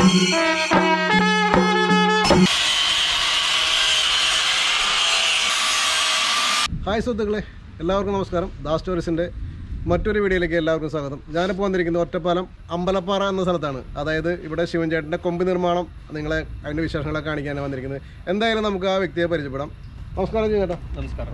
Hi സുഹൃത്തുക്കളെ എല്ലാവർക്കും നമസ്കാരം ദാസ് ടൂറിസ്റ്റിൻ്റെ മറ്റൊരു വീഡിയോയിലേക്ക് എല്ലാവർക്കും സ്വാഗതം ഞാനിപ്പോൾ വന്നിരിക്കുന്നത് ഒറ്റപ്പാലം അമ്പലപ്പാറ എന്ന സ്ഥലത്താണ് അതായത് ഇവിടെ ശിവൻചേട്ടൻ്റെ കൊമ്പ് നിർമ്മാണം നിങ്ങളെ അതിൻ്റെ വിശേഷങ്ങളൊക്കെ കാണിക്കാനാണ് വന്നിരിക്കുന്നത് എന്തായാലും നമുക്ക് ആ വ്യക്തിയെ പരിചയപ്പെടാം നമസ്കാരം ചേട്ടാ നമസ്കാരം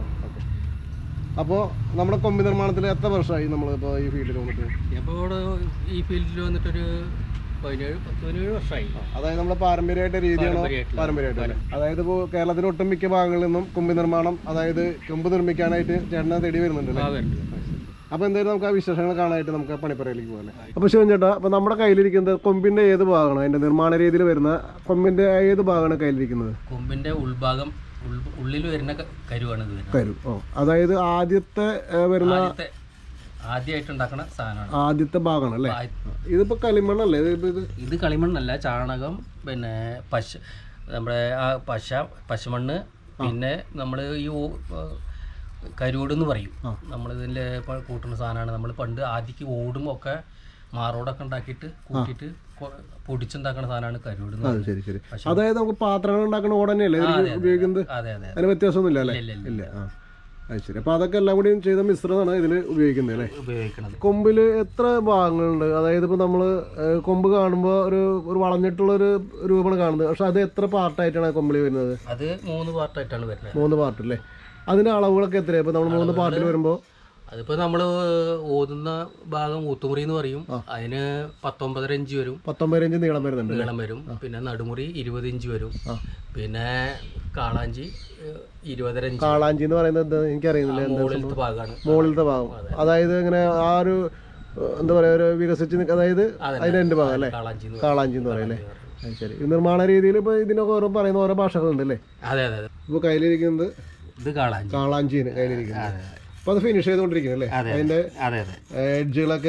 അപ്പോൾ നമ്മുടെ കൊമ്പ് നിർമ്മാണത്തിൽ എത്ര വർഷമായി നമ്മളിപ്പോൾ ഈ ഫീൽഡിൽ വന്നിട്ട് ഇപ്പോൾ ഇവിടെ ഈ ഫീൽഡിൽ വന്നിട്ടൊരു പതിനേഴ് പത്ത് പതിനേഴ് വർഷമായി അതായത് നമ്മുടെ പാരമ്പര്യമായിട്ട് രീതിയാണോ പാരമ്പര്യമായിട്ടുള്ള- പാരമ്പര്യമായിട്ട് അല്ലേ അതായത് ഇപ്പോൾ കേരളത്തിലെ ഒട്ടുമിക്ക ഭാഗങ്ങളിൽ നിന്നും കൊമ്പ് നിർമ്മാണം അതായത് കൊമ്പ് നിർമ്മിക്കാനായിട്ട് ചേട്ടനെ തേടി വരുന്നുണ്ട് ആ വരുന്നുണ്ട് അപ്പോൾ എന്തായാലും നമുക്ക് ആ വിശേഷങ്ങൾ കാണാനായിട്ട് നമുക്ക് ആ പണിപ്പറയിലേക്ക് പോകാം അപ്പോൾ ശിവൻ ചേട്ടാ അപ്പോൾ നമ്മുടെ കയ്യിലിരിക്കുന്നത് കൊമ്പിൻ്റെ ഏത് ഭാഗമാണ് അതിൻ്റെ നിർമ്മാണ രീതിയിൽ വരുന്ന കൊമ്പിൻ്റെ ഏത് ഭാഗമാണ് കയ്യിലിരിക്കുന്നത് കൊമ്പിന്റെ ഉൾഭാഗം ഉൾ- ഉള്ളിൽ വരുന്ന ക- കരുവാണ് ഇത് വരുന്നത് കരു ഓ അതായത് ആദ്യത്തെ ഏ, വരുന്ന ആദ്യത്തെ ആദ്യമായിട്ട് ഉണ്ടാക്കുന്ന സാധനമാണ് ആദ്യത്തെ ഭാഗമാണ് അല്ലേ ആ- ഇതിപ്പോൾ കളിമണ്ണല്ലേ ഇത് ഇത് ഇത് കളിമണ്ണല്ല ചാണകം പിന്നെ പശ നമ്മുടെ ആ പശ പശമണ്ണ് പിന്നെ നമ്മൾ ഈ ഓ- കരുവോട് എന്ന് പറയും നമ്മളിതിൽ കൂട്ടുന്ന സാധനമാണ് നമ്മൾ പണ്ട് ആദ്യക്ക് ഓടും ഒക്കെ മാറോടൊക്കെ ഉണ്ടാക്കിയിട്ട് കൂട്ടിയിട്ട് കൊ- പൊടിച്ചുണ്ടാക്കുന്ന സാധനമാണ് കരുവോട് എന്ന് അത് പറയുന്നത്. ശരി ശരി അതായത് നമുക്ക് പാത്രങ്ങൾ ഉണ്ടാക്കുന്ന ഓട് തന്നെയല്ലേ ഇതിൽ ഉപയോഗിക്കുന്നത് അതെ അതെ അതിന് വ്യത്യാസമൊന്നുമില്ല അല്ലേ ഇല്ല, ഇല്ല, ഇല്ല ആ അത് ശരി അപ്പോൾ അതൊക്കെ എല്ലാം കൂടി ചെയ്ത മിശ്രിതമാണ് ഇതിൽ ഉപയോഗിക്കുന്നത് അല്ലേ ഉപയോഗിക്കണത് കൊമ്പിൽ എത്ര ഭാഗങ്ങളുണ്ട് അതായത് ഇപ്പോൾ നമ്മൾ കൊമ്പ് കാണുമ്പോൾ ഒരു ഒരു വളഞ്ഞിട്ടുള്ള ഒരു രൂപമാണ് കാണുന്നത് പക്ഷെ അത് എത്ര പാർട്ടായിട്ടാണ് കൊമ്പിൽ വരുന്നത് അത് മൂന്ന് പാർട്ടായിട്ടാണ് വരുന്നത് മൂന്ന് പാർട്ട് അല്ലേ അതിൻ്റെ അളവുകളൊക്കെ എത്രയാണ് ഇപ്പോൾ നമ്മൾ മൂന്ന് പാർട്ടിൽ വരുമ്പോൾ അതിപ്പോ നമ്മൾ ഓതുന്ന ഭാഗം ഊത്തുമുറി എന്ന് പറയും അതിന് പത്തൊമ്പതര ഇഞ്ച് വരും പത്തൊമ്പത് ഇഞ്ച് നീളം വരുന്നുണ്ട് നീളം വരും പിന്നെ നടുമുറി ഇരുപത് ഇഞ്ച് വരും പിന്നെ കാളാഞ്ചി ഏഹ്, ഇരുപതര ഇഞ്ച് കാളാഞ്ചി എന്ന് പറയുന്നത് എന്താ എനിക്കറിയുന്നില്ല എന്താ മുകളിലത്തെ ഭാഗമാണ് മുകളിലത്തെ ഭാഗം അതായത് ഇങ്ങനെ ആ ഒരു ഏഹ്, എന്താ പറയുക ഒരു വികസിച്ച് നിൽക്ക- അതായത് അതിൻ്റെ രണ്ട് ഭാഗം അല്ലേ കാളാഞ്ചി എന്ന് കാളാഞ്ചി എന്ന് പറയും അല്ലേ അത് ശരി ഈ നിർമ്മാണ രീതിയിൽ ഇപ്പോൾ ഇതിനൊക്കെ ഓരോ പറയുന്ന ഓരോ ഭാഷകളുണ്ട് അല്ലേ അതെ അതെ അതെ ഇപ്പോൾ കയ്യിലിരിക്കുന്നത് ഇത് കാളാഞ്ചി കാളാഞ്ചിന് കയ്യിലിരിക്കുന്നത് അപ്പോൾ അത് ഫിനിഷ് ചെയ്തുകൊണ്ടിരിക്കുന്നത് അല്ലേ അതെ അതിൻ്റെ അതെ അതെ എഡ്ജുകളൊക്കെ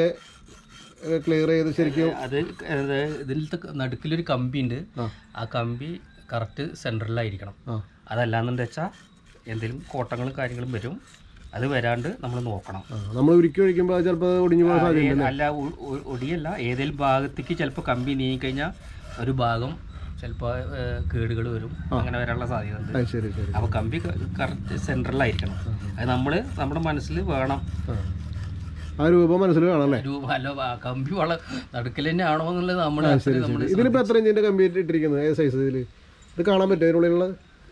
ക്ലിയർ ചെയ്ത് ശരിക്കും അത് അത് ഇതിലത്തെ നടുക്കിലൊരു കമ്പി ഉണ്ട് ആ കമ്പി കറക്റ്റ് സെൻറ്ററിലായിരിക്കണം ആ അതല്ലാന്നുണ്ട് വെച്ചാൽ എന്തെങ്കിലും കോട്ടങ്ങളും കാര്യങ്ങളും വരും അത് വരാണ്ട് നമ്മൾ നോക്കണം നമ്മൾ ഉരുക്കി ഒഴിക്കുമ്പോൾ അത് ചിലപ്പോൾ ഒടിഞ്ഞു പോകാൻ സാധ്യത ഏ- അല്ല ഒ- ഒ- ഒടിയല്ല ഏതെങ്കിലും ഭാഗത്തേക്ക് ചിലപ്പോൾ കമ്പി നീങ്ങിക്കഴിഞ്ഞാൽ ഒരു ഭാഗം ചിലപ്പോൾ കേടുകൾ വരും അങ്ങനെ വരാനുള്ള സാധ്യത ഉണ്ട് അത് ശരി ശരി അപ്പോൾ കമ്പി കറക്റ്റ് സെൻറ്ററിലായിരിക്കണം അത് നമ്മൾ നമ്മുടെ മനസ്സിൽ വേണം ആ ആ രൂപം മനസ്സിൽ കാണാം അല്ലേ ഒരു അല്ല ആ കമ്പി വള നടുക്കിൽ തന്നെ ആണോ എന്നുള്ളത് നമ്മൾ നമ്മൾ ഇതിലിപ്പോൾ എത്ര ഇഞ്ചിൻ്റെ കമ്പി ഇട്ടിരിക്കുന്നത് ഏത് സൈസ് ഇതിൽ ഇത് കാണാൻ പറ്റുമോ ഇതിനുള്ളിലുള്ള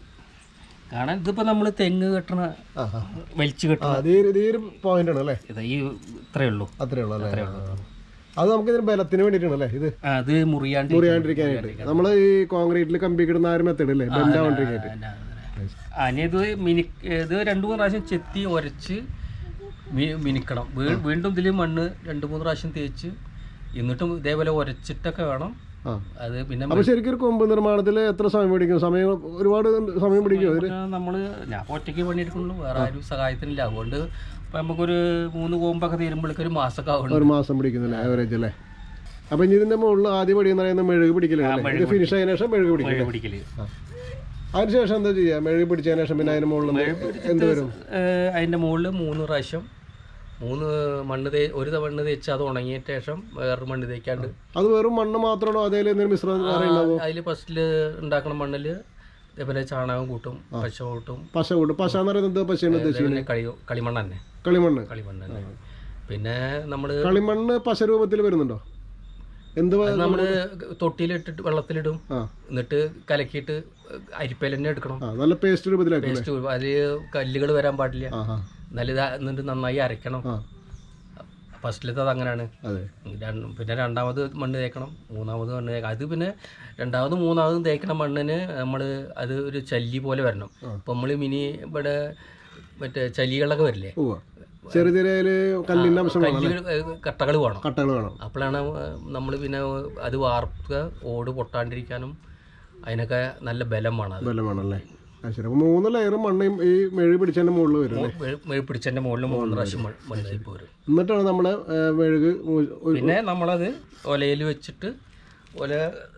കാരണം ഇതിപ്പോൾ നമ്മൾ തെങ്ങ് കെട്ടണ ആ ആ വലിച്ചു ആ കെട്ടണ ഇത് ഈ- ഇത് ഈ ഒരു പോയിന്റ് ആണ് അല്ലേ ഇത് ഈ ഇത്രയേ ഉള്ളൂ അത്രേ ഉള്ളൂ അല്ലേ ആ. അത് നമുക്ക് ഇതിന് ബലത്തിന് വേണ്ടിയിട്ടാണ് അല്ലേ ഇത് ആ, അത് മുറിയാണ്ട് മുറിയാണ്ടിരിക്കാനായിട്ട് നമ്മൾ ഈ കോൺക്രീറ്റിൽ കമ്പി കിടുന്ന ആ ഒരു മെത്തേഡ് അല്ലേ ബെൻഡാവാണ്ടിരിക്കാനായിട്ട് പിന്നെ അങ്ങനെ. അനി ഇത് മിനി ഇത് രണ്ട് മൂന്ന് പ്രാവശ്യം ചെത്തി ഉരച്ച് മി- മിനുക്കണം വീ- വീണ്ടും ഇതിൽ മണ്ണ് രണ്ട് മൂന്ന് പ്രാവശ്യം തേച്ച് എന്നിട്ടും ഇതേപോലെ ഉരച്ചിട്ടൊക്കെ വേണം ആ അത് പിന്നെ അപ്പൊ ശരിക്കും ഒരു കൊമ്പ് നിർമ്മാണത്തിൽ എത്ര സമയം പിടിക്കും സമയം ഒരുപാട് സമയം പിടിക്കും അതിൽ നമ്മൾ ഞാൻ ഇപ്പൊ ഒറ്റയ്ക്ക് പണിയെടുക്കുന്നുള്ളൂ വേറെ ആരും സഹായത്തിനില്ല അതുകൊണ്ട് ഇപ്പൊ നമുക്കൊരു മൂന്ന് കോമ്പൊക്കെ തീരുമ്പോഴേക്കും ഒരു മാസമൊക്കെ ആവുന്നുണ്ട് ഒരു മാസം പിടിക്കുന്നില്ല ആവറേജ് അല്ലേ അപ്പൊ ഇനി ഇതിന്റെ മുകളിൽ ആദ്യ പടി എന്ന് പറയുന്നത് മെഴുക് പിടിക്കലാണ് ഇത് ഫിനിഷ് ആയതിനു ശേഷം മെഴുക് പിടിക്കും മഴ പിടിക്കല് അതിനുശേഷം എന്താ ചെയ്യുക മെഴുക് പിടിച്ചതിന് ശേഷം പിന്നെ അതിന് മുകളിൽ എന്ത് വരും ഏഹ് അതിന്റെ മുകളിൽ മൂന്ന് പ്രാവശ്യം മൂന്ന് മണ്ണ് തേ ഒരു തവണ മണ്ണ് തേച്ച് അത് ഉണങ്ങിയ ശേഷം വേറൊരു മണ്ണ് തേക്കാണ്ട് അത് വെറും മണ്ണ് മാത്രമാണോ അതേ എന്തെങ്കിലും മിശ്രം വേറെ ഉണ്ടാവോ അതിൽ ഫസ്റ്റിൽ ഉണ്ടാക്കുന്ന മണ്ണിൽ ഇതേപോലെ ചാണകം കൂട്ടും പശ കൂട്ടും പശ കൂട്ടും പശ എന്ന് പറയുന്നത് പശയാണ് ഉദ്ദേശിച്ചത് ഇതേപോലെ കളി കളിമണ്ണ് തന്നെ കളിമണ്ണ് കളിമണ്ണ് തന്നെ പിന്നെ നമ്മൾ കളിമണ്ണ് പശ രൂപത്തിൽ വരുന്നുണ്ടോ എന്ത് വ- നമ്മൾ തൊട്ടിയിലിട്ടിട്ട് വെള്ളത്തിലിടും ആ എന്നിട്ട് കലക്കിയിട്ട് അരിപ്പയിൽ തന്നെ എടുക്കണം ആ നല്ല പേസ്റ്റ് രൂപത്തിലാക്കും പേസ്റ്റ് അതിൽ കല്ലുകൾ വരാൻ പാടില്ല ആ ആ നല്ല ഇത് എന്നിട്ട് നന്നായി അരയ്ക്കണം ആ ഫസ്റ്റിലത്തെ അത് അങ്ങനെയാണ് അതെ രണ്ട് പിന്നെ രണ്ടാമത് മണ്ണ് തേക്കണം മൂന്നാമത് മണ്ണ് തേക്കണം അത് പിന്നെ രണ്ടാമതും മൂന്നാമതും തേക്കണ മണ്ണിന് നമ്മൾ അത് ഒരു ചല്ലി പോലെ വരണം ഇപ്പം നമ്മൾ മിനി ഇവിടെ മറ്റേ ചലികളൊക്കെ വരില്ലേ ഉവ്വ ചെറിയ ചെറിയ അതില് കല്ലിന്റെ അംശം വേണം കല്ലുകൾ കട്ടകൾ വേണം കട്ടകൾ വേണം അപ്പോഴാണ് നമ്മൾ പിന്നെ അത് വാർക്കുക ഓട് പൊട്ടാണ്ടിരിക്കാനും അതിനൊക്കെ നല്ല ബലം വേണം അത് ബലം വേണം അല്ലേ ആ ശരി അപ്പൊ മൂന്ന് ലെയർ മണ്ണയും ഈ മെഴുക് പിടിച്ചതിന്റെ മുകളിൽ വരും അല്ലേ മെ- മെ- പിടിച്ചതിൻ്റെ മുകളിൽ മൂന്ന് പ്രാവശ്യം മ- മണ്ണ് തേപ്പ് വരും എന്നിട്ടാണ് നമ്മള് ഏ, മെഴുക് മു- ഒരു- പിന്നെ നമ്മളത് ഒലയിൽ വെച്ചിട്ട് ഒല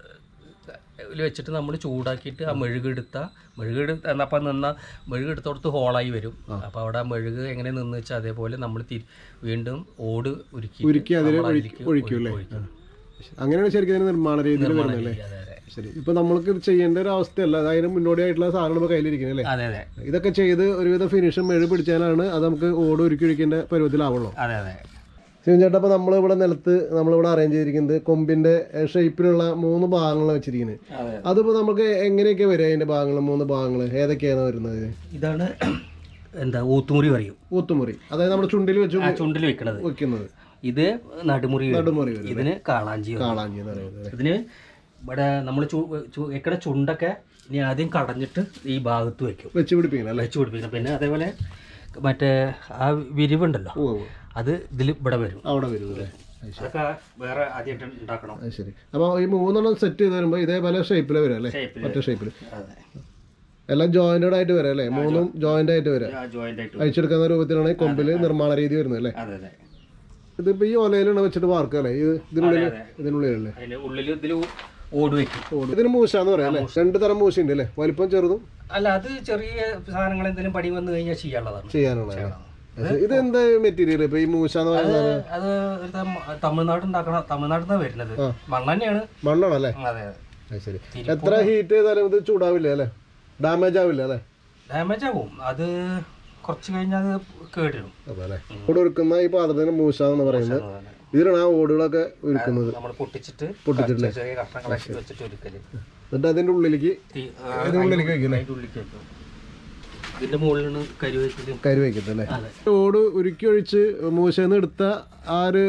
ിൽ വെച്ചിട്ട് നമ്മൾ ചൂടാക്കിയിട്ട് ആ മെഴുകെടുത്ത മെഴുകെടുത്ത് അപ്പം നിന്ന മെഴുകെടുത്തോടത്ത് ഹോളായി വരും അപ്പോൾ അവിടെ ആ മെഴുക് എങ്ങനെ നിന്ന് വെച്ചാൽ അതേപോലെ നമ്മൾ തിരി വീണ്ടും ഓട് ഉരുക്കി ഉരുക്കി അതിൽ നമ്മൾ അതിലേക്ക് ഒഴിക്കും അല്ലേ ഒഴിക്കും. അങ്ങനെയാണ് ശരിക്കും ഇതിന്റെ നിർമ്മാണ രീതിയിൽ വരുന്നത് അല്ലേ അതെ അതെ ശരി ഇപ്പൊ നമ്മൾക്ക് ഇത് ചെയ്യേണ്ട ഒരു അവസ്ഥയല്ല അതിന് മുന്നോടിയായിട്ടുള്ള സാധനങ്ങൾ ഇപ്പൊ കയ്യിലിരിക്കുന്നത് അല്ലേ അതെ അതെ ഇതൊക്കെ ചെയ്ത് ഒരുവിധ ഫിനിഷും മെഴു പിടിച്ചാലാണ് അത് നമുക്ക് ഓട് ഒരുക്കി ഒഴിക്കേണ്ട പരുവത്തിലാവുള്ളൂ അതെ അതെ ശിവൻ ചേട്ടാ അപ്പോൾ നമ്മളിവിടെ നിലത്ത് നമ്മളിവിടെ അറേഞ്ച് ചെയ്തിരിക്കുന്നത് കൊമ്പിന്റെ ഷേപ്പിലുള്ള മൂന്ന് ഭാഗങ്ങൾ വെച്ചിരിക്കുന്നത് അതെ അതിപ്പോൾ നമുക്ക് എങ്ങനെയൊക്കെ വരും അതിന്റെ ഭാഗങ്ങൾ മൂന്ന് ഭാഗങ്ങൾ ഏതൊക്കെയാണ് വരുന്നത് ഇതാണ് എന്താ ഊത്തുമുറി പറയും ഊത്തുമുറി അതായത് നമ്മുടെ ചുണ്ടിൽ വെച്ച് ആ ചുണ്ടിൽ വെക്കണത് വെക്കുന്നത് ഇത് നടുമുറി വരും. നടുമുറി വരും ഇതിന് കാളാഞ്ചി വരും. കാളാഞ്ചി എന്ന് പറയുന്നത് ഇതിന് ഇവിടെ നമ്മൾ വെക്കണ ചുണ്ടൊക്കെ ഇനി ആദ്യം കടഞ്ഞിട്ട് ഈ ഭാഗത്ത് വെക്കും വെച്ച് പിടിപ്പിക്കണം അല്ലേ വെച്ച് പിടിപ്പിക്കണം പിന്നെ അതേപോലെ മറ്റേ ആ വിരിവുണ്ടല്ലോ ഓ ഓ. അത് ഇതിൽ ഇവിടെ വരും അവിടെ വരും അല്ലേ അത് ശരി. അതൊക്കെ വേറെ ആദ്യമായിട്ട് ഉണ്ടാക്കണം അത് ശരി അപ്പോൾ ഈ മൂന്നെണ്ണം സെറ്റ് ചെയ്ത് വരുമ്പോൾ ഇതേപോലെ ഷേപ്പിൽ വരും അല്ലേ ഷേപ്പിൽ ഒറ്റ ഷേപ്പിൽ അതെ എല്ലാം ജോയിന്റഡ് ആയിട്ട് വരാം അല്ലേ മൂന്നും ജോയിന്റ് ആയിട്ട് വരാം ആ ജോയിന്റ് ആയിട്ട് അഴിച്ചെടുക്കുന്ന രൂപത്തിലാണ് ഈ കൊമ്പിൽ നിർമ്മാണ രീതി വരുന്നത് അല്ലേ അതെ അതെ ഇതിപ്പോ ഈ ഒലയിലാണ് വെച്ചിട്ട് വാർക്കുക അല്ലേ ഇത് ഇതിനുള്ളിൽ ഇതിനുള്ളിലല്ലേ അതിന്റെ ഉള്ളിൽ ഇതിൽ ഓട് വെക്കും ഓട്. ഇതിന് മൂശാന്ന് പറയാം അല്ലേ രണ്ട് തരം മൂശയുണ്ട് അല്ലേ വലിപ്പം ചെറുതും അല്ല അത് ചെറിയ സാധനങ്ങൾ എന്തെങ്കിലും പണി വന്നു കഴിഞ്ഞാൽ ചെയ്യാനുള്ളതാണ് ചെയ്യാനുള്ളതാണ് ഇത് എന്ത് മെറ്റീരിയൽ ഇപ്പൊ ഈ മൂശ എന്ന് പറയുന്നത് അത് ഒരു തം- തമിഴ്നാട് ഉണ്ടാക്കണ തമിഴ്നാട്ടിൽ നിന്നാണ് വരുന്നത് മണ്ണെണ്ണയാണ് മണ്ണാണല്ലേ അതെ അതെ അത് ശരി എത്ര ഹീറ്റ് ചെയ്താലും ഇത് ചൂടാവില്ല അല്ലേ ഡാമേജ് ആവില്ല അല്ലേ ഡാമേജ് ആവും അത് കുറച്ച് കഴിഞ്ഞാൽ അത് കേടിടും അതെ അല്ലേ ഓട് ഒരുക്കുന്ന ഈ പാത്രത്തിന് മൂശ എന്ന് പറയുന്നത് ഇതിലാണ് ആ ഓടുകളൊക്കെ ഒരുക്കുന്നത് നമ്മൾ പൊട്ടിച്ചിട്ട് പൊട്ടിച്ചിട്ടില്ലേ? ചെറിയ കഷ്ണങ്ങളാക്കി വെച്ചിട്ട് ഒരുക്കല് എന്നിട്ട് അതിന്റെ ഉള്ളിലേക്ക് തീ- ആ, അതിന്റെ ഉള്ളിലേക്ക് വെക്കില്ലേ അതിന്റെ ഉള്ളിലേക്ക് വെക്കും ഇതിന്റെ മുകളിലാണ് കരുവേക്കിലും കരി വെക്കട്ടെ അല്ലേ അതെ ഓട് ഉരുക്കി ഒഴിച്ച് മൂശന്ന് എടുത്ത ആ ഒരു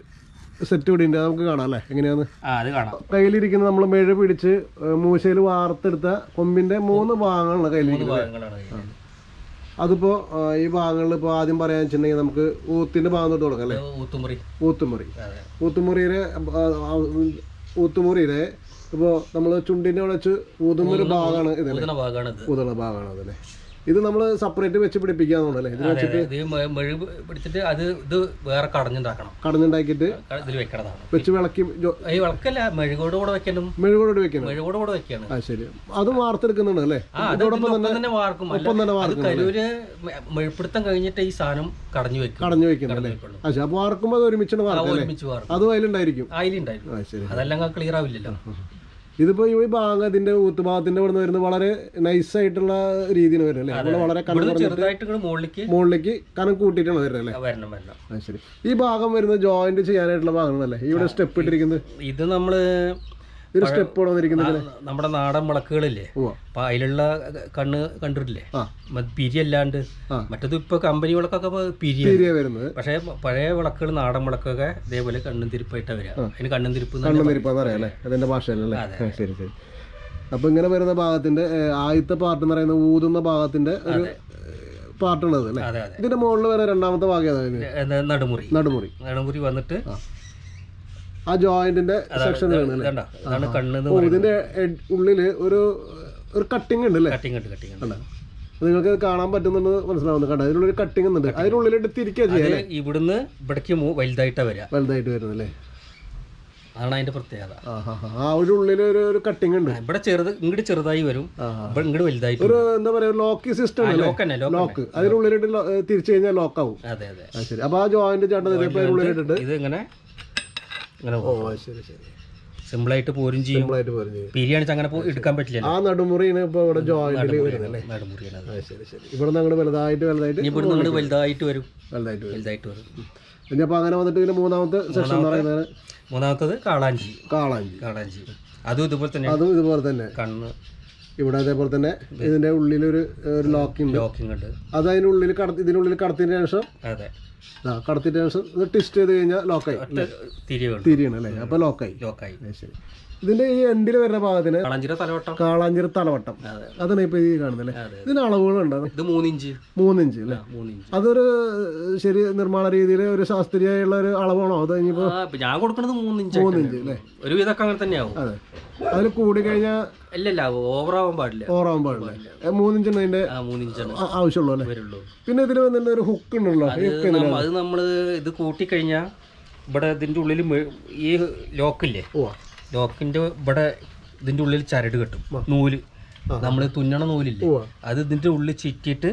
സെറ്റ് ഇവിടെ ഉണ്ട് അത് നമുക്ക് കാണാം അല്ലേ എങ്ങനെയാന്ന് ആ അത് കാണാം കയ്യിലിരിക്കുന്ന നമ്മൾ മെഴ പിടിച്ച് മൂശയിൽ വാർത്തെടുത്ത കൊമ്പിന്റെ മൂന്ന് ഭാഗങ്ങളാണ് കയ്യിലിരിക്കുന്നത് ഭാഗങ്ങളാണ് ഇതിന്റെ. അതിപ്പോ ആ, ഈ ഭാഗങ്ങളിൽ ഇപ്പോൾ ആദ്യം പറയാൻ വെച്ചിട്ടുണ്ടെങ്കിൽ നമുക്ക് ഊത്തിന്റെ ഭാഗം തൊട്ട് തുടങ്ങാം അല്ലേ ഇത് ഊത്തുമുറി ഊത്തുമുറി അതെ ഊത്തുമുറിയിലെ ആ, ആ, ഊത്തുമുറിയിലെ ഇപ്പോൾ നമ്മൾ ചുണ്ടിന്റെ അവിടെ വെച്ച് ഊതുന്ന ഒരു ഭാഗമാണ് ഇത് ഊതുന്ന ഭാഗമാണ് ഇത് ഊതുന്ന ഭാഗമാണ് അതല്ലേ ഇത് നമ്മൾ സെപ്പറേറ്റ് വെച്ച് പിടിപ്പിക്കാന്നുണ്ടല്ലേ ഇത് അതെ, അതെ. ഇത് മെ- മെഴു പിടിച്ചിട്ട് അത് ഇത് വേറെ കടഞ്ഞുണ്ടാക്കണം കടഞ്ഞുണ്ടാക്കിയിട്ട് ക- ഇതിൽ വെക്കണതാണ് വെച്ച് വിളക്കി ജോ- ഈ വിളക്കല്ല മെഴുകോട് കൂടെ വെക്കണം മെഴുകോട് വെക്കുന്നത് മെഴുകോട് കൂടെ വെക്കാണ് ആ ശരി അതും വാർത്തെടുക്കുന്നുണ്ട് അല്ലേ ആ അത് ഇതിന്റെ ഒപ്പം തന്നെ വാർക്കും അല്ല ഒപ്പം തന്നെ അത് വാർക്കും കരൂര് മെ- മെഴുപ്പിടുത്തം കഴിഞ്ഞിട്ട് ഈ സാധനം കടഞ്ഞു വെക്കും കടഞ്ഞു വെക്കുന്നത് അല്ലേ വെക്കുള്ളൂ. ആ ശരി അപ്പോൾ വാർക്കുമ്പോൾ അത് ഒരുമിച്ചാണ് ആ, വാർക്കുക അല്ലേ ഒരുമിച്ച് വാർക്കും അതും അതിലുണ്ടായിരിക്കും അതിലുണ്ടായിരുന്നു ആ ശരി അതെല്ലാം ക്ലിയർ ആവില്ലല്ലോ ഇതിപ്പോ ഈ ഭാഗം ഇതിന്റെ ഊത്തുഭാഗത്തിന്റെ ഇവിടെ നിന്ന് വരുന്നത് വളരെ നൈസ് ആയിട്ടുള്ള രീതിയിൽ വരും അല്ലേ നമ്മള് വളരെ കനം ഇവിടുന്ന് കുറഞ്ഞ ചെറുതായിട്ട് ഇങ്ങോട്ട് മുകളിലേക്ക് മുകളിലേക്ക് കനം കൂട്ടിയിട്ടാണ് വരുന്നത് അല്ലേ വരണം വരണം ആ ശരി ഈ ഭാഗം വരുന്നത് ജോയിന്റ് ചെയ്യാനായിട്ടുള്ള ഭാഗങ്ങളല്ലേ ഇവിടെ സ്റ്റെപ്പ് ഇട്ടിരിക്കുന്നത് ഇത് നമ്മള് ഒരു സ്റ്റെപ്പ് ഇവിടെ വന്നിരിക്കുന്നത് ആ, നമ്മുടെ നാടൻ വിളക്കുകളില്ലേ ഉവ്വ. അപ്പൊ അതിലുള്ള കണ്ണ് കണ്ടിട്ടില്ലേ ആ മറ്റ് പിരിയല്ലാണ്ട് ആ. മറ്റത് ഇപ്പൊ കമ്പനി വിളക്കൊക്കെ ഇപ്പൊ പിരിയ ഏരിയ വരുന്നത് പക്ഷേ പഴയ വിളക്കുകൾ നാടൻ വിളക്കൊക്കെ ഇതേപോലെ കണ്ണും തിരിപ്പായിട്ടാ വരിക അതിന് കണ്ണും തിരിപ്പ് എന്ന് കണ്ണും തിരിപ്പാന്ന് പറയാം അല്ലേ അതിന്റെ ഭാഷയിലല്ലേ അതെ. ആ, ശരി ശരി അപ്പൊ ഇങ്ങനെ വരുന്ന ഭാഗത്തിന്റെ ഏ, ആദ്യത്തെ പാർട്ട് എന്ന് പറയുന്നത് ഊതുന്ന ഭാഗത്തിന്റെ ഒരു പാർട്ടാണ് അത് അല്ലേ അതെ അതെ ഇതിന്റെ മുകളിൽ വരെ രണ്ടാമത്തെ ഭാഗം ഏതാണ് എന്താ നടുമുറി നടുമുറി നടുമുറി വന്നിട്ട് ആ ജോയിന്റിന്റെ സെക്ഷൻ ആണ് അല്ലേ ഇതണ്ട ഇതാണ് കണ്ണ് ഓ ഇതിന്റെ എഡ്- ഉള്ളില് ഒരു ഒരു കട്ടിങ് ഉണ്ട് അല്ലേ കട്ടിങ് ഉണ്ട് കട്ടിങ് ഉണ്ട് നിങ്ങൾക്ക് കാണാൻ പറ്റുന്നുണ്ട് മനസ്സിലാവുന്നു കണ്ടോ അതിനുള്ളിൽ കട്ടിങ് ഉണ്ട് അതിനുള്ളിലിട്ട് തിരിക്കുക ചെയ്യാം ഇത് ഇവിടുന്ന് ഇവിടേക്ക് മൂ- വലുതായിട്ടാ വരിക വലുതായിട്ട് വരുന്നത് അല്ലേ അതാണ് അതിന്റെ പ്രത്യേകത ആ ഹാ ഹാ ആ ഒരു ഉള്ളിൽ ഒരു ഒരു കട്ടിങ് ഉണ്ട് ഇവിടെ ചെറുത് ഇങ്ങോട്ട് ചെറുതായി വരും ആ ഇവിടെ ഇങ്ങോട്ട് വലുതായിട്ട് ഒരു എന്താ പറയാ ലോക്കി സിസ്റ്റം അല്ലേ ലോക്ക് തന്നെ ലോക്ക് ലോക്ക് അതിനുള്ളിലിട്ട് ലോ- ഏ, തിരിച്ചു കഴിഞ്ഞാൽ ലോക്ക് ആവും അതെ അതെ ആ ശരി അപ്പൊ ആ ജോയിന്റ് ചേട്ടൻ ഇപ്പൊ അതിനുള്ളിലിട്ടിട്ട് ഇത് ഇങ്ങനെ ഇങ്ങനെ ഓ ശരി ശരി സിമ്പിളായിട്ട് പോരും ചെയ്യും സിമ്പിളായിട്ട് പോരും ചെയ്യും പിരിയാണിച്ച് അങ്ങനെ പോ- എടുക്കാൻ പറ്റില്ല ആ നടുമുറിയാണ് ഇപ്പൊ ഇവിടെ ജോയിന്റിൽ വരുന്നത് അല്ലേ നടുമുറിയാണ് ആ ശരി ശരി ഇവിടെ നിന്ന് അങ്ങോട്ട് വലുതായിട്ട് വലുതായിട്ട് ഇനി ഇവിടുന്ന് അങ്ങോട്ട് വലുതായിട്ട് വരും വലുതായിട്ട് വരും വലുതായിട്ട് വരും ഇനി അപ്പൊ അങ്ങനെ വന്നിട്ട് ഇതിന്റെ മൂന്നാമത്തെ സെക്ഷൻ എന്ന് പറയുന്നത് മൂന്നാമത്തത് കാളാഞ്ചി കാളാഞ്ചി കാളാഞ്ചി അതും ഇതുപോലെ തന്നെ അതും ഇതുപോലെ തന്നെ കണ്ണ് ഇവിടെ അതേപോലെ തന്നെ ഇതിന്റെ ഉള്ളിലൊരു ഒരു ലോക്ക് ഉണ്ട് ലോക്കിംഗ് ഉണ്ട് അത് അതിന്റെ ഉള്ളിൽ കടത്തി ഇതിനുള്ളിൽ കടത്തിയതിന് ശേഷം അതെ ആ കടത്തിയതിന് ശേഷം ഇത് ട്വിസ്റ്റ് ചെയ്ത് കഴിഞ്ഞാൽ ലോക്കായി തിരിയുണ്ട് തിരിയണം അല്ലേ അപ്പൊ ലോക്കായി ലോക്കായി അത് ശരി ഇതിന്റെ ഈ എൻഡിൽ വരുന്ന ഭാഗത്തിന് കാളാഞ്ചിയുടെ തലവട്ടം കാളാഞ്ചിറ തലവട്ടം അതെ അതാണ് ഇപ്പൊ ഈ കാണുന്നത് അല്ലേ അതെ ഇതിന് അളവുകളുണ്ട് ഇത് മൂന്നിഞ്ച് മൂന്നിഞ്ച് അല്ലേ ആ, മൂന്നിഞ്ച് അതൊരു ഏഹ്, ശരി നിർമ്മാണ രീതിയിൽ ഒരു ശാസ്ത്രീയമായുള്ള ഒരു അളവാണോ അത് ഇനിയിപ്പോ ആ, ഇപ്പൊ ഞാൻ കൊടുക്കുന്നത് മൂന്നിഞ്ച് മൂന്നിഞ്ച് അല്ലേ ഒരു വിധമൊക്കെ അങ്ങനെ തന്നെയാവും അതെ അതിൽ കൂടി കഴിഞ്ഞാൽ ഇല്ലല്ല ഓവറാവാൻ പാടില്ല ഓറാവാൻ പാടില്ല ഏഹ്, മൂന്നിഞ്ചാണ് അതിന്റെ ആ മൂന്നിഞ്ചാണ് ആ- ആവശ്യമുള്ളൂ അല്ലേ വരുള്ളൂ പിന്നെ ഇതിൽ വന്നിട്ട് ഒരു ഹുക്ക് ഉണ്ടല്ലോ ഈ ഇത് നമ്മ- അത് നമ്മള് ഇത് കൂട്ടിക്കഴിഞ്ഞാൽ ഇവിടെ ഇതിന്റെ ഉള്ളിൽ മെ- ഈ ലോക്കില്ലേ ഓ ലോക്കിന്റെ ഇവിടെ ഇതിന്റെ ഉള്ളിൽ ചരട് കെട്ടും നൂല് നമ്മൾ തുന്നണ നൂലില്ലേ ഉവ്വ. അത് ഇതിന്റെ ഉള്ളിൽ ചുറ്റിയിട്ട്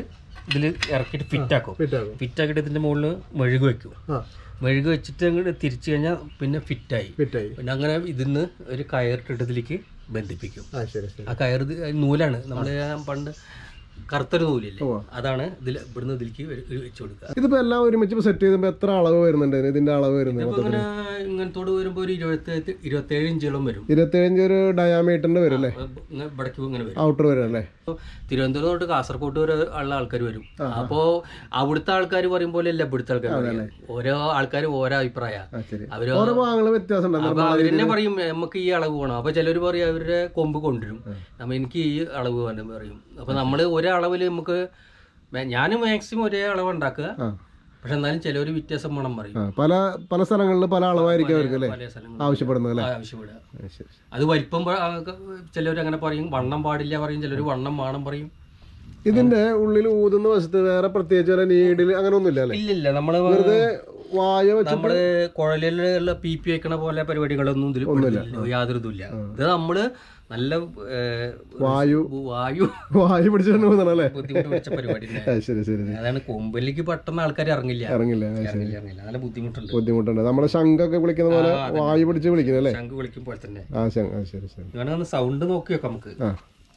ഇതിൽ ഇറക്കിയിട്ട് ഫിറ്റാക്കും ഫിറ്റാക്കും ഫിറ്റാക്കിയിട്ട് ഇതിൻ്റെ മുകളിൽ മെഴുക് വെക്കും ആ മെഴുക് വെച്ചിട്ട് അങ്ങോട്ട് തിരിച്ചു കഴിഞ്ഞാൽ പിന്നെ ഫിറ്റായി ഫിറ്റായി പിന്നെ അങ്ങനെ ഇതിന്ന് ഒരു കയറിട്ടിട്ട് ഇതിലേക്ക് ബന്ധിപ്പിക്കും ആ ശരി ശരി ആ കയർ ഇത് നൂലാണ് നമ്മൾ പണ്ട് കറുത്തൊരു നൂലില്ലേ ഉവ്വ. അതാണ് ഇതിൽ ഇവിടുന്ന് ഇതിലേക്ക് വെ- വെച്ച് കൊടുക്കുക ഇതിപ്പോ എല്ലാം ഒരുമിച്ച് സെറ്റ് ചെയ്യുമ്പോൾ എത്ര അളവ് വരുന്നുണ്ട് ഇതിന്? ഇതിന്റെ അളവ് വരുന്നത് ഇതിപ്പോ ഇങ്ങനെ ഇങ്ങനത്തോട് വരുമ്പോൾ ഒരു ഇരുപത്തി ഇരുപത്തേഴ് ഇഞ്ചോളം വരും ഇരുപത്തിയഞ്ച് ഒരു ഡയാമീറ്ററിന്റെ വരും അല്ലേ ഇങ്ങനെ ഇവിടേക്ക് ഇങ്ങനെ വരും ഔട്ടർ വരും അല്ലേ ഇപ്പൊ തിരുവനന്തപുരം തൊട്ട് കാസർഗോഡ് വരെ ഉള്ള ആൾക്കാർ വരും അപ്പോ അവിടുത്തെ ആൾക്കാർ പറയും പോലെ അല്ല ഇവിടുത്തെ ആൾക്കാർ പറയും ഓരോ ആൾക്കാർ ഓരോ അഭിപ്രായ ആ ശരി അവര് ഓരോ ഭാഗങ്ങൾ വ്യത്യാസം ഉണ്ടല്ലോ അപ്പൊ അവരെന്നെ പറയും നമുക്ക് ഈ അളവ് വേണം അപ്പൊ ചിലർ പറയും അവരുടെ കൊമ്പ് കൊണ്ടുവരും നമ്മ എനിക്ക് ഈ അളവ് വേണം പറയും അപ്പൊ നമ്മള് ഒരേ അളവിൽ നമുക്ക് ഞാൻ മാക്സിമം ഒരേ അളവ് ഉണ്ടാക്കുക ആ പക്ഷെ എന്നാലും ചിലവർ വ്യത്യാസം വേണം പറയും ആ, പല പല സ്ഥലങ്ങളിൽ പല അളവായിരിക്കും അവർക്ക് അല്ലേ പല സ്ഥലങ്ങളിൽ ആവശ്യപ്പെടുന്നത് അല്ലേ ആവശ്യപ്പെടുക ആ, ശരി അത് വലിപ്പം ചിലവർ അങ്ങനെ പറയും വണ്ണം പാടില്ല പറയും ചിലർ വണ്ണം വേണം പറയും ഇതിന്റെ ഉള്ളിൽ ഊതുന്ന വശത്ത് വേറെ പ്രത്യേകിച്ച് വല്ല നീഡിൽ അങ്ങനെ ഒന്നുമില്ല അല്ലേ ഇല്ലില്ല നമ്മള് വെറുതെ വായ വെച്ച് നമ്മള് കുഴലിലുള്ള പി പി വെക്കണ പോലെ പരിപാടികളൊന്നും ഇതിൽ പെടുന്നില്ല. യാതൊരു ഇതുമില്ല ഇത് നമ്മള് നല്ല ഏഹ്, വായു വായു വായു പിടിച്ചിട്ട് പോകുന്നതാണ് അല്ലേ ബുദ്ധിമുട്ട് പിടിച്ച പരിപാടി തന്നെ. ആ, ശരി ശരി ശരി. അതാണ് കൊമ്പലിലേക്ക് പെട്ടെന്ന് ആൾക്കാർ ഇറങ്ങില്ല ഇറങ്ങില്ല ആ, ശരി ഇറങ്ങില്ല ഇറങ്ങില്ല നല്ല ബുദ്ധിമുട്ടുണ്ട് ബുദ്ധിമുട്ടുണ്ട് നമ്മുടെ ശംഖൊക്കെ വിളിക്കുന്ന പോലെ വായു പിടിച്ച് വിളിക്കുന്നത് അല്ലേ ശംഖ് വിളിക്കുമ്പോൾ തന്നെ ആ ശം- ആ ശരി ശരി ഇങ്ങനെ സൗണ്ട് നോക്കി വെക്കാം നമുക്ക് ആ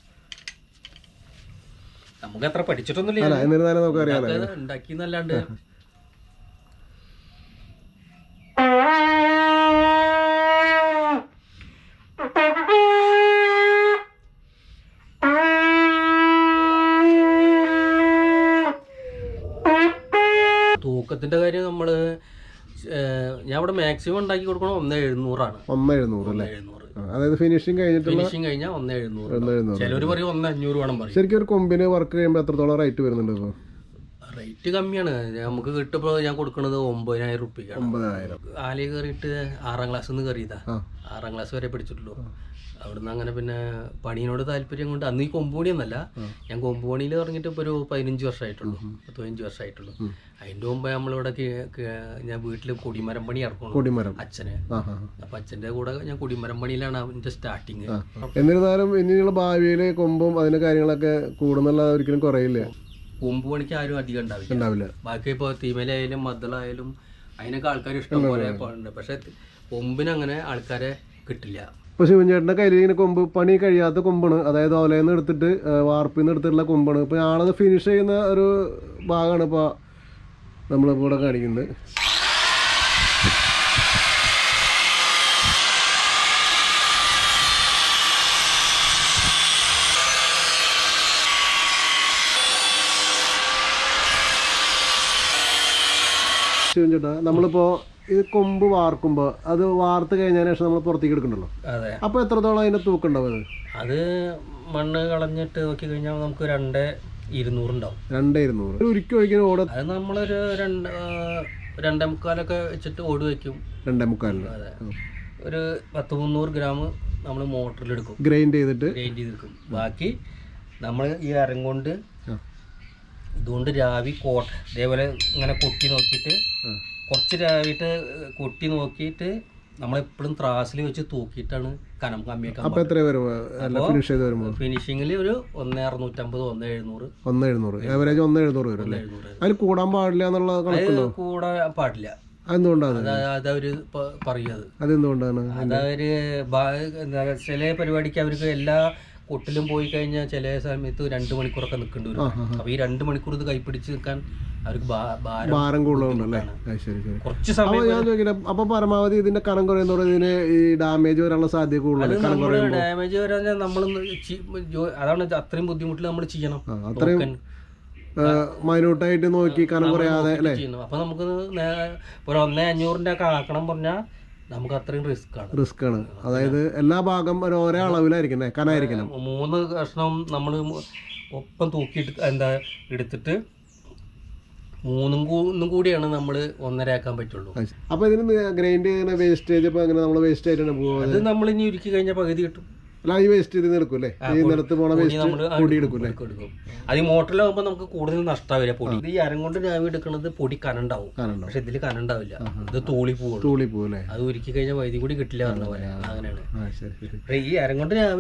നമുക്ക് അത്ര പഠിച്ചിട്ടൊന്നുമില്ല അല്ല എന്നിരുന്നാലും നമുക്ക് അറിയാലോ ഉണ്ടാക്കി എന്നല്ലാണ്ട് തൂക്കത്തിന്റെ കാര്യം നമ്മള് ഏഹ്, ഞാൻ ഇവിടെ മാക്സിമം ഉണ്ടാക്കി കൊടുക്കണം ഒന്ന് എഴുന്നൂറാണ് ഒന്ന് എഴുന്നൂറ് അല്ലേ എഴുന്നൂറ് ആ, അതായത് ഫിനിഷിങ് കഴിഞ്ഞിട്ടുള്ള ഫിനിഷിങ് കഴിഞ്ഞാൽ ഒന്ന് എഴുന്നൂറ് ഒന്ന് എഴുന്നൂറ് ചിലവർ പറയും ഒന്ന് അഞ്ഞൂറ് വേണം പറയും ശരിക്കും ഒരു കൊമ്പിന് വർക്ക് ചെയ്യുമ്പോൾ എത്രത്തോളം റേറ്റ് വരുന്നുണ്ട് ഇപ്പോൾ റേറ്റ് കമ്മിയാണ് നമുക്ക് കിട്ടുമ്പോൾ ഞാൻ കൊടുക്കുന്നത് ഒമ്പതിനായിരം റുപ്യക്കാണ് ഒമ്പതിനായിരം ആലി കയറിയിട്ട് ആറാം ക്ലാസ്സിൽ നിന്ന് കയറിയതാ ആ ആറാം ക്ലാസ് വരെ പഠിച്ചിട്ടുള്ളൂ അവിടുന്ന് അങ്ങനെ പിന്നെ പണിയോട് താല്പര്യം കൊണ്ട് അന്ന് ഈ കൊമ്പുപണി ഒന്നല്ല ഞാൻ കൊമ്പുപണിയിൽ ഇറങ്ങിയിട്ട് ഇപ്പോൾ ഒരു പതിനഞ്ച് വർഷമായിട്ടുള്ളൂ പത്ത് പതിനഞ്ച് വർഷമായിട്ടുള്ളൂ അതിൻ്റെ മുമ്പ് നമ്മളിവിടെ കി- കി- ഞാൻ വീട്ടിൽ കൊടിമരം പണി ഇറക്കണം കൊടിമരം അച്ഛനെ ആ ആ അപ്പം അച്ഛൻ്റെ കൂടെ ഞാൻ കൊടിമരം പണിയിലാണ് അവൻ്റെ സ്റ്റാർട്ടിങ് ആ. എന്നിരുന്നാലും ഇനിയുള്ള ഭാവിയിൽ കൊമ്പും അതിന്റെ കാര്യങ്ങളൊക്കെ കൂടുന്നുള്ള ഒരിക്കലും കുറയില്ല കൊമ്പ് പണിക്ക് ആരും അധികം ഉണ്ടാവില്ല ഉണ്ടാവില്ല ബാക്കി ഇപ്പോൾ തീമലായാലും മദ്ദളായാലും അതിനൊക്കെ ആൾക്കാർ ഇഷ്ടം പോലെ ഉണ്ട് പക്ഷെ കൊമ്പിന് അങ്ങനെ ആൾക്കാരെ കിട്ടില്ല ഇപ്പൊ ശിവൻചേട്ടന്റെ കയ്യിൽ ഇങ്ങനെ കൊമ്പ് പണി കഴിയാത്ത കൊമ്പാണ് അതായത് ഓലയിൽ എടുത്തിട്ട് വാർപ്പിൽ നിന്ന് എടുത്തിട്ടുള്ള കൊമ്പാണ് ഇപ്പൊ ആളത് ഫിനിഷ് ചെയ്യുന്ന ഒരു ഭാഗമാണ് ഇപ്പൊ നമ്മളിപ്പോ ഇവിടെ കാണിക്കുന്നത് ശിവൻചേട്ടാ നമ്മളിപ്പോ ഇത് കൊമ്പ് വാർക്കുമ്പോ അത് വാർത്ത് കഴിഞ്ഞതിന് ശേഷം നമ്മൾ പുറത്തേക്ക് എടുക്കണ്ടല്ലോ അതെ അപ്പൊ എത്രത്തോളം അതിന്റെ തൂക്കം ഉണ്ടാവും അത് അത് മണ്ണ് കളഞ്ഞിട്ട് നോക്കി കഴിഞ്ഞാൽ നമുക്ക് രണ്ട് ഇരുന്നൂറുണ്ടാവും രണ്ടേ ഇരുന്നൂറ് ഒരു ഉരുക്കി ഒഴിക്കുന്ന ഓട് അത് നമ്മളൊരു രണ്ട് ആ, രണ്ടേ മുക്കാലൊക്കെ വെച്ചിട്ട് ഓട് വയ്ക്കും രണ്ടേ മുക്കാലിന് അതെ ഒരു പത്ത് മുന്നൂറ് ഗ്രാം നമ്മൾ മോട്ടറിലെടുക്കും ഗ്രൈൻഡ് ചെയ്തിട്ട് ഗ്രൈൻഡ് ചെയ്തെടുക്കും ബാക്കി നമ്മൾ ഈ അരം കൊണ്ട് ആ. ഇതുകൊണ്ട് രാവി കോട്ട ഇതേപോലെ ഇങ്ങനെ കൊട്ടി നോക്കിയിട്ട് ആ. കുറച്ച് രാവിട്ട് കൊട്ടി നോക്കിയിട്ട് നമ്മളെപ്പോഴും ത്രാസിൽ വെച്ച് തൂക്കിയിട്ടാണ് കനം കമ്മിയാക്കാൻ അപ്പൊ എത്ര വരും അല്ല ഫിനിഷ് ചെയ്ത് വരുമ്പോൾ ഫിനിഷിങ്ങിൽ ഒരു ഒന്ന് അറുന്നൂറ്റമ്പത് ഒന്ന് എഴുന്നൂറ് ഒന്ന് എഴുന്നൂറ് ആവറേജ് ഒന്ന് എഴുന്നൂറ് വരും അല്ലേ എഴുന്നൂറ് അതിൽ കൂടാൻ പാടില്ല എന്നുള്ള കണക്കുണ്ടോ അത് കൂടെ പാടില്ല അതെന്തുകൊണ്ടാണ് അത് അതവര് പ- പറയും അത് അതെന്തുകൊണ്ടാണ് അതവര് ബാ- എന്താ ചില പരിപാടിക്ക് അവർക്ക് എല്ലാ കൊട്ടിലും പോയി കഴിഞ്ഞാൽ ചില സമയത്ത് രണ്ട് മണിക്കൂറൊക്കെ നിൽക്കേണ്ടി വരും അപ്പൊ ഈ രണ്ട് മണിക്കൂർ ഇത് കൈപ്പിടിച്ച് നിൽക്കാൻ അവർക്ക് ഭാ- ഭാരം ഭാരം കൂടുതലുണ്ടല്ലേ ആ, ശരി ശരി കുറച്ച് അപ്പൊ സമയം ഞാൻ ചോദിക്കട്ടെ അപ്പൊ പരമാവധി ഇതിന്റെ കനം കുറയുന്നതോടെ ഇതിന് ഈ ഡാമേജ് വരാനുള്ള സാധ്യത കൂടുതലല്ലേ കനം നമ്മള് കുറയുമ്പോൾ ഡാമേജ് വരാൻ നമ്മൾ അതാണ് ഇത് അത്രയും ബുദ്ധിമുട്ടിൽ നമ്മൾ ചെയ്യണം ആ, അത്രയും നോക്കാൻ. മൈന്യൂട്ടായിട്ട് നോക്കി കനം കുറയാതെ അല്ലേ ചെയ്യുന്നു അപ്പൊ നമുക്ക് നേ- ഒരു ഒന്നേ അഞ്ഞൂറിന്റെ ഒക്കെ ആക്കണം പറഞ്ഞാൽ നമുക്ക് അത്രയും റിസ്ക് ആണ് റിസ്ക് ആണ് അതായത് എല്ലാ ഭാഗം ഒരു ഒരേ അളവിലായിരിക്കണേ കനായിരിക്കണം മൂന്ന് കഷ്ണം നമ്മൾ ഒപ്പം തൂക്കിയിട്ട് എന്താ എടുത്തിട്ട് മൂന്നും കൂന്നും കൂടിയാണ് നമ്മൾ ഒന്നര ആക്കാൻ പറ്റുള്ളൂ ആ, ശരി. അപ്പൊ ഇതിന് ഗ്രൈൻഡ് ചെയ്യുന്ന വേസ്റ്റേജ് ഇപ്പൊ അങ്ങനെ നമ്മൾ വേസ്റ്റ് ആയിട്ടാണ് പോകുക അത് നമ്മൾ ഇനി ഉരുക്കി കഴിഞ്ഞാൽ പകുതി കിട്ടും അല്ല ഈ വേസ്റ്റ് ചെയ്ത് എടുക്കും അല്ലേ ഈ നിലത്ത് പോണ പൊടി വേസ്റ്റ് നമ്മള് പൊടി എടുക്കും അല്ലേ എടുക്കും, എടുക്കും. അത് ഈ മോട്ടറിലാകുമ്പോൾ നമുക്ക് കൂടുതൽ നഷ്ടമാവില്ല പൊടി ഇത് ഈ അരം കൊണ്ട് രാവി എടുക്കുന്നത് പൊടി കനണ്ടാവും കനണ്ടോ പക്ഷെ ഇതിൽ കനണ്ടാവില്ല ഇത് തൂളി പോവുള്ളൂ തൂളി പോകും അല്ലേ അത് ഉരുക്കി കഴിഞ്ഞാൽ വൈദ്യുതി കൂടി കിട്ടില്ല പറഞ്ഞ പോലെ അങ്ങനെയാണ് ആ ശരി ശരി പക്ഷേ ഈ അരം കൊണ്ട് രാവിയ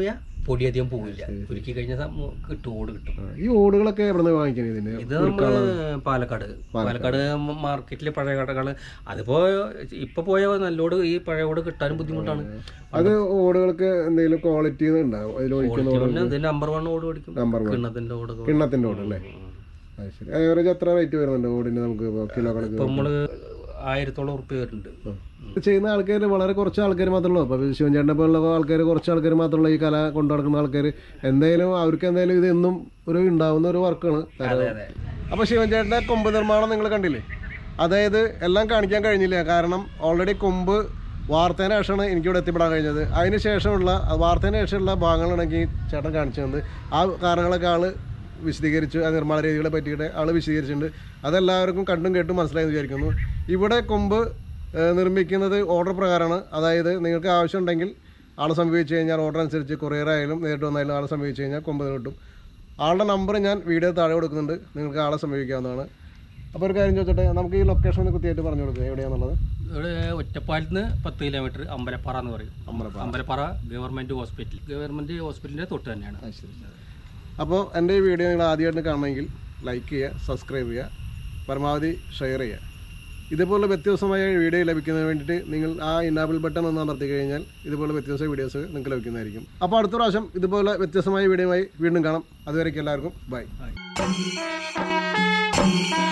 പൊടി അധികം പോകില്ല ഉരുക്കി കഴിഞ്ഞാൽ കിട്ടും ഓട് കിട്ടും ഈ ഓടുകളൊക്കെ എവിടെ നിന്ന് വാങ്ങിക്കുന്നത് ഇതിന് ഇത് നമ്മള് പാലക്കാട് പാലക്കാട് മാർക്കറ്റിലെ പഴയ കടകൾ അതിപ്പോ ഇപ്പൊ പോയ നല്ലോട് ഈ പഴയ ഓട് കിട്ടാനും ബുദ്ധിമുട്ടാണ് അത് ഓടുകൾക്ക് എന്തെങ്കിലും ക്വാളിറ്റി ഉണ്ടാവും അതിൽ ഒഴിക്കുന്ന ഓട് പിന്നെ ഇത് നമ്പർ വൺ ഓട് മേടിക്കും നമ്പർ വൺ കിണ്ണത്തിന്റെ ഓട് കിണ്ണത്തിന്റെ ഓട് അല്ലേ അത് ശരി ഏവറേജ് എത്ര റേറ്റ് വരുന്നുണ്ട് ഓടിന് നമുക്ക് ഇപ്പോൾ കിലോ കണക്ക് ഇപ്പൊ നമ്മള് ആയിരത്തോളം ഉറുപ്പ്യ വരുന്നുണ്ട് ഇത് ചെയ്യുന്ന ആൾക്കാർ വളരെ കുറച്ച് ആൾക്കാർ മാത്രമേ ഉള്ളൂ അപ്പോൾ ശിവൻചേട്ടനെ പോലുള്ള ആൾക്കാർ കുറച്ച് ആൾക്കാർ മാത്രമുള്ള ഈ കല കൊണ്ടു നടക്കുന്ന ആൾക്കാർ എന്തായാലും അവർക്ക് എന്തായാലും ഇത് എന്നും ഒരു ഉണ്ടാവുന്ന ഒരു വർക്കാണ് അതെ അതെ അപ്പോൾ ശിവൻചേട്ടൻ്റെ കൊമ്പ് നിർമ്മാണം നിങ്ങൾ കണ്ടില്ലേ അതായത് എല്ലാം കാണിക്കാൻ കഴിഞ്ഞില്ല കാരണം ഓൾറെഡി കൊമ്പ് വാർത്തതിന് ശേഷമാണ് എനിക്കിവിടെ എത്തിപ്പെടാൻ കഴിഞ്ഞത് അതിന് ശേഷമുള്ള വാർത്തതിന് ശേഷമുള്ള ഭാഗങ്ങളാണ് എനിക്ക് ചേട്ടൻ കാണിച്ചു തന്നത് ആ കാരണങ്ങളൊക്കെ ആള് വിശദീകരിച്ചു ആ നിർമ്മാണ രീതികളെ പറ്റിയിട്ട് ആൾ വിശദീകരിച്ചിട്ടുണ്ട് അതെല്ലാവർക്കും കണ്ടും കേട്ടും മനസ്സിലായെന്ന് വിചാരിക്കുന്നു ഇവിടെ കൊമ്പ് ഏഹ്, നിർമ്മിക്കുന്നത് ഓർഡർ പ്രകാരമാണ് അതായത് നിങ്ങൾക്ക് ആവശ്യമുണ്ടെങ്കിൽ ആളെ സമീപിച്ച് കഴിഞ്ഞാൽ ഓർഡർ അനുസരിച്ച് കൊറിയർ ആയാലും നേരിട്ട് വന്നാലും ആളെ സമീപിച്ച് കഴിഞ്ഞാൽ കൊമ്പ് കിട്ടും ആളുടെ നമ്പർ ഞാൻ വീഡിയോ താഴെ കൊടുക്കുന്നുണ്ട് നിങ്ങൾക്ക് ആളെ സമീപിക്കാവുന്നതാണ് അപ്പോൾ ഒരു കാര്യം ചോദിച്ചോട്ടെ നമുക്ക് ഈ ലൊക്കേഷൻ ഒന്ന് കൃത്യമായിട്ട് പറഞ്ഞു കൊടുക്കുക എവിടെയാണെന്നുള്ളത് ഇവിടെ ഒറ്റപ്പാലത്ത് നിന്ന് പത്ത് കിലോമീറ്റർ അമ്പലപ്പാറ എന്ന് പറയും Ambalappara. Ambalappara government hospital government ഹോസ്പിറ്റലിന്റെ തൊട്ട് തന്നെയാണ് ആ ശരി അപ്പോൾ എൻ്റെ ഈ വീഡിയോ നിങ്ങൾ ആദ്യമായിട്ട് കാണണമെങ്കിൽ ലൈക്ക് ചെയ്യുക സബ്സ്ക്രൈബ് ചെയ്യുക പരമാവധി ഷെയർ ചെയ്യുക ഇതുപോലെ വ്യത്യസ്തമായ വീഡിയോ ലഭിക്കുന്നതിന് വേണ്ടിയിട്ട് നിങ്ങൾ ആ ഇനാബിൾ ബട്ടൺ ഒന്ന് അമർത്തി കഴിഞ്ഞാൽ ഇതുപോലെ വ്യത്യസ്ത വീഡിയോസ് നിങ്ങൾക്ക് ലഭിക്കുന്നതായിരിക്കും അപ്പോൾ അടുത്ത പ്രാവശ്യം ഇതുപോലെ വ്യത്യസ്തമായ വീഡിയോയുമായി വീണ്ടും കാണാം അതുവരേക്കും എല്ലാവർക്കും ബൈ Bye.